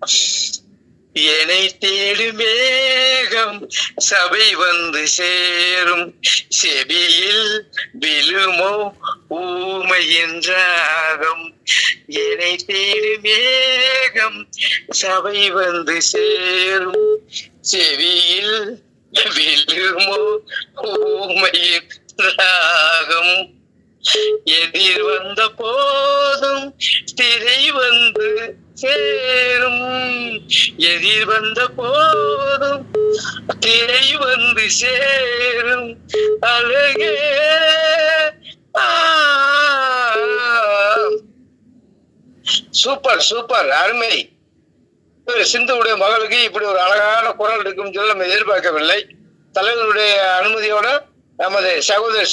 என்னை தேடும் மேகம் சபை வந்து சேரும் செவியில் விழுமோ ஊமையின் ராகம் என்னை தேடும் மேகம் சபை வந்து சேரும் செவியில் விழுமோ ஊமையின் ராகம் எதிர் வந்த போதும் திரை வந்து சேரும் எதிர் வந்த போதும் திரை வந்து சேரும் அழகே ஆ. சூப்பர் சூப்பர் அருமை ஒரு சிந்துவுடைய மகளுக்கு இப்படி ஒரு அழகான குரல் இருக்கும் சொல்லி நம்ம எதிர்பார்க்கவில்லை தலைவருடைய அனுமதியோட நமது சகோதரர்